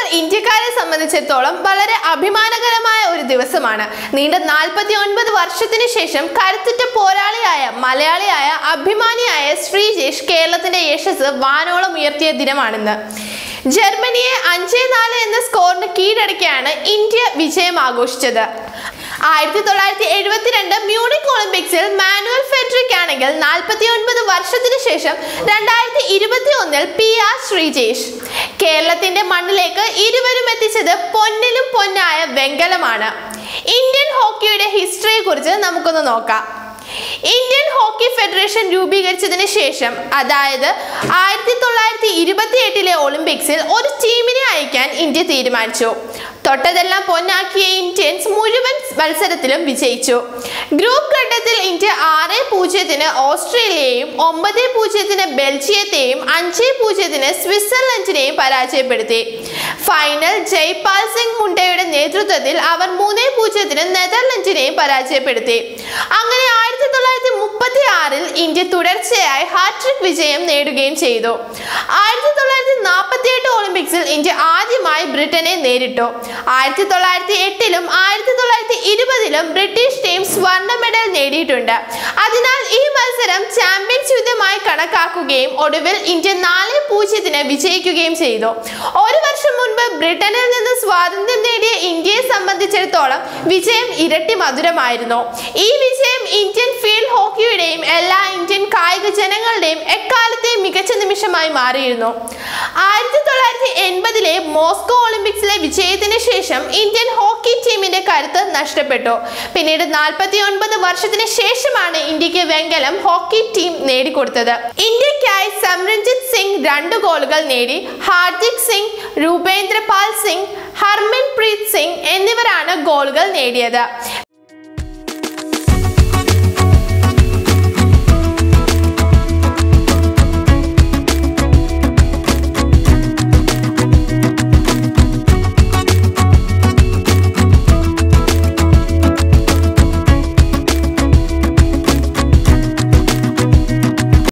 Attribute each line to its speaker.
Speaker 1: October ഇന്ത്യക്കാരെ സംബന്ധിച്ചിടത്തോളം വളരെ അഭിമാനകരമായ ഒരു ദിവസമാണ് നീണ്ട നാൽപ്പത്തി ഒൻപത് വർഷത്തിന് ശേഷം കരുത്തുറ്റ പോരാളിയായ മലയാളിയായ അഭിമാനിയായ ശ്രീജേഷ് കേരളത്തിന്റെ യശസ് വാനോളം ഉയർത്തിയ ദിനമാണിന്ന് ജർമ്മനിയെ അഞ്ച് നാല് എന്ന സ്കോറിന് കീഴടക്കിയാണ് ഇന്ത്യ വിജയം ആഘോഷിച്ചത് ആയിരത്തി തൊള്ളായിരത്തി എഴുപത്തിരണ്ട് മ്യൂണിക് ഒളിമ്പിക്സിൽ മാനുവൽ ഫെഡറിക് ആണെങ്കിൽ നാൽപ്പത്തി ഒൻപത് വർഷത്തിന് ശേഷം രണ്ടായിരത്തി ഇരുപത്തി ഒന്നിൽ പി ആർ ശ്രീജേഷ് കേരളത്തിന്റെ മണ്ണിലേക്ക് ഇരുവരും എത്തിച്ചത് പൊന്നിലും പൊന്നായ വെങ്കലമാണ് ഇന്ത്യൻ ഹോക്കിയുടെ ഹിസ്റ്ററിയെ കുറിച്ച് നമുക്കൊന്ന് നോക്കാം ഇന്ത്യൻ ഹോക്കി ഫെഡറേഷൻ രൂപീകരിച്ചതിന് ശേഷം അതായത് ആയിരത്തി തൊള്ളായിരത്തി ഇരുപത്തി എട്ടിലെ ഒളിമ്പിക്സിൽ ഒരു ടീമിനെ അയക്കാൻ ഇന്ത്യ തീരുമാനിച്ചു തൊട്ടതെല്ലാം പൊന്നാക്കിയ ഇന്ത്യൻസ് മുഴുവൻ മത്സരത്തിലും വിജയിച്ചു ഗ്രൂപ്പ് ഘട്ടത്തിൽ ഇന്ത്യ ആറ് പൂജ്യത്തിന് ഓസ്ട്രേലിയയെയും ഒമ്പത് പൂജ്യത്തിന് ബെൽജിയത്തെയും അഞ്ച് പൂജ്യത്തിന് സ്വിറ്റ്സർലൻഡിനെയും പരാജയപ്പെടുത്തി ഫൈനൽ ജയ്പാൽ സിംഗ് മുണ്ടയുടെ നേതൃത്വത്തിൽ അവർ മൂന്ന് പൂജ്യത്തിന് നെതർലൻഡിനെയും പരാജയപ്പെടുത്തി അങ്ങനെ ആയിരത്തി തൊള്ളായിരത്തി മുപ്പത്തി ആറിൽ ഇന്ത്യ തുടർച്ചയായി ഹാട്രിക് വിജയം നേടുകയും ചെയ്തു ആയിരത്തി തൊള്ളായിരത്തി നാൽപ്പത്തി എട്ട് ഒളിമ്പിക്സിൽ ഇന്ത്യ ആദ്യമായി ബ്രിട്ടനെ നേരിട്ടു ആയിരത്തി തൊള്ളായിരത്തി എട്ടിലും ആയിരത്തി തൊള്ളായിരത്തി ഇരുപതിലും ബ്രിട്ടീഷ് ടീം സ്വർണ്ണ മെഡൽ നേടിയിട്ടുണ്ട് അതിനാൽ ഈ മത്സരം ചാമ്പ്യൻസ് യുദ്ധമായി കണക്കാക്കുകയും ഒടുവിൽ ഇന്ത്യ നാല് പൂജ്യത്തിന് വിജയിക്കുകയും ചെയ്തു ഒരു വർഷം മുൻപ് ബ്രിട്ടനിൽ നിന്ന് സ്വാതന്ത്ര്യം നേടിയ ഇന്ത്യയെ സംബന്ധിച്ചിടത്തോളം വിജയം ഇരട്ടി മധുരമായിരുന്നു ഈ വിജയം ഇന്ത്യൻ ഫീൽഡ് ഹോക്കിയുടെയും എല്ലാ ഇന്ത്യൻ കായിക ജനങ്ങളുടെയും എക്കാലത്തെയും മികച്ച നിമിഷമായി മാറിയിരുന്നു ആയിരത്തി തൊള്ളായിരത്തി എൺപതിലെ മോസ്കോ ഒളിമ്പിക്സിലെ വിജയത്തിന് ശേഷം ഇന്ത്യൻ ഹോക്കി ടീമിന്റെ കരുത്ത് നഷ്ടപ്പെട്ടു പിന്നീട് നാൽപ്പത്തി ഒൻപത് വർഷത്തിന് ശേഷമാണ് ഇന്ത്യക്ക് വെങ്കലം ഹോക്കി ടീം നേടിക്കൊടുത്തത് ഇന്ത്യക്കായി സംരഞ്ജിത് സിംഗ് രണ്ട് ഗോളുകൾ നേടി ഹാർദിക് സിംഗ് രൂപേന്ദ്ര പാൽ സിംഗ് ഹർമൻ പ്രീത് സിംഗ് എന്നിവരാണ് ഗോളുകൾ നേടിയത്